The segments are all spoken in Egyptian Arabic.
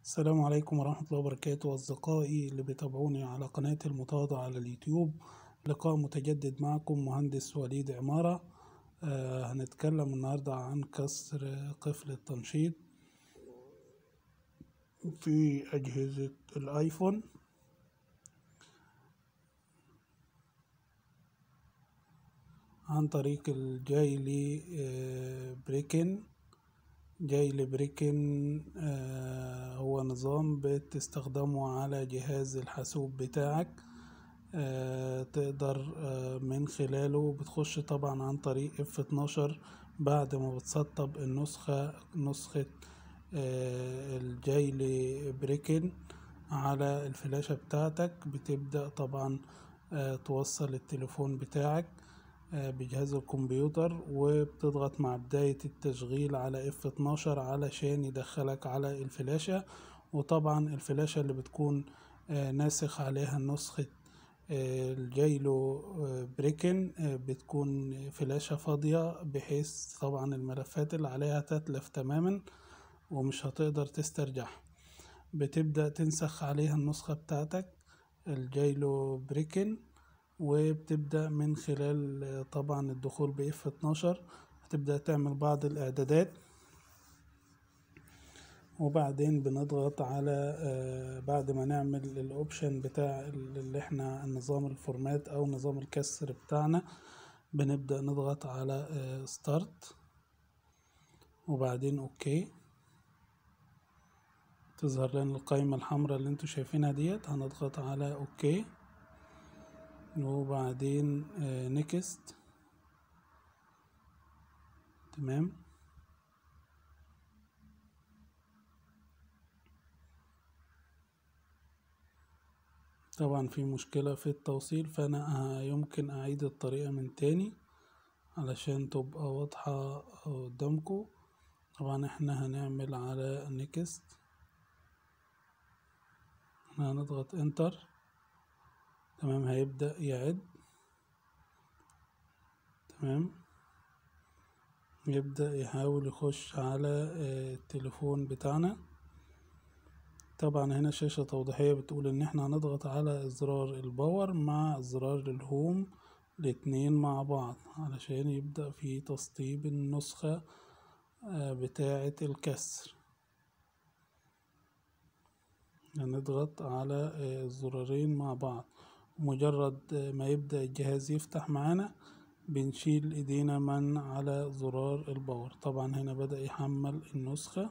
السلام عليكم ورحمة الله وبركاته أصدقائي اللي بيتابعوني على قناة المتواضع على اليوتيوب لقاء متجدد معكم مهندس وليد عمارة آه هنتكلم النهاردة عن كسر قفل التنشيط في أجهزة الآيفون عن طريق الجايلي آه بريكن جايلي بريكن آه هو نظام بتستخدمه على جهاز الحاسوب بتاعك آه تقدر آه من خلاله بتخش طبعا عن طريق اف 12 بعد ما بتسطب النسخة نسخة الجايلي بريكن على الفلاشة بتاعتك بتبدأ طبعا توصل التليفون بتاعك بجهاز الكمبيوتر وبتضغط مع بداية التشغيل على F12 علشان يدخلك على الفلاشة وطبعا الفلاشة اللي بتكون ناسخ عليها نسخة الجايلو بريكن بتكون فلاشة فاضية بحيث طبعا الملفات اللي عليها تتلف تماما ومش هتقدر تسترجعها بتبدأ تنسخ عليها النسخة بتاعتك الجايلو بريكن وبتبدأ من خلال طبعا الدخول ب F12 هتبدأ تعمل بعض الإعدادات وبعدين بنضغط على بعد ما نعمل الأوبشن بتاع اللي احنا نظام الفورمات أو نظام الكسر بتاعنا بنبدأ نضغط على ستارت وبعدين أوكي تظهر لنا القائمة الحمراء اللي انتوا شايفينها ديت هنضغط على أوكي وبعدين نيكست تمام طبعا في مشكلة في التوصيل فأنا يمكن أعيد الطريقة من تاني علشان تبقى واضحة قدامكم طبعا احنا هنعمل على نيكست هنضغط انتر تمام هيبدأ يعد تمام يبدأ يحاول يخش على التليفون بتاعنا طبعا هنا شاشة توضيحية بتقول ان احنا هنضغط على زرار الباور مع زرار الهوم الاتنين مع بعض علشان يبدأ في تسطيب النسخة بتاعة الكسر هنضغط على الزرارين مع بعض مجرد ما يبدأ الجهاز يفتح معانا بنشيل ايدينا من على زرار الباور طبعا هنا بدأ يحمل النسخة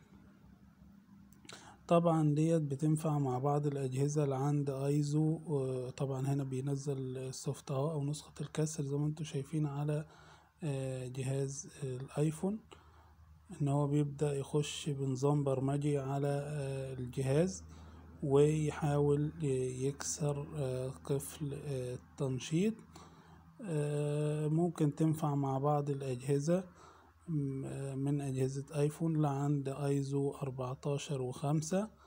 طبعا ديت بتنفع مع بعض الأجهزة اللي عند ايزو طبعا هنا بينزل السوفت اهو أو نسخة الكسر زي ما انتوا شايفين على جهاز الايفون ان هو بيبدأ يخش بنظام برمجي على الجهاز ويحاول يكسر قفل التنشيط ممكن تنفع مع بعض الأجهزة من أجهزة آيفون لعند أيزو أربعتاشر وخمسة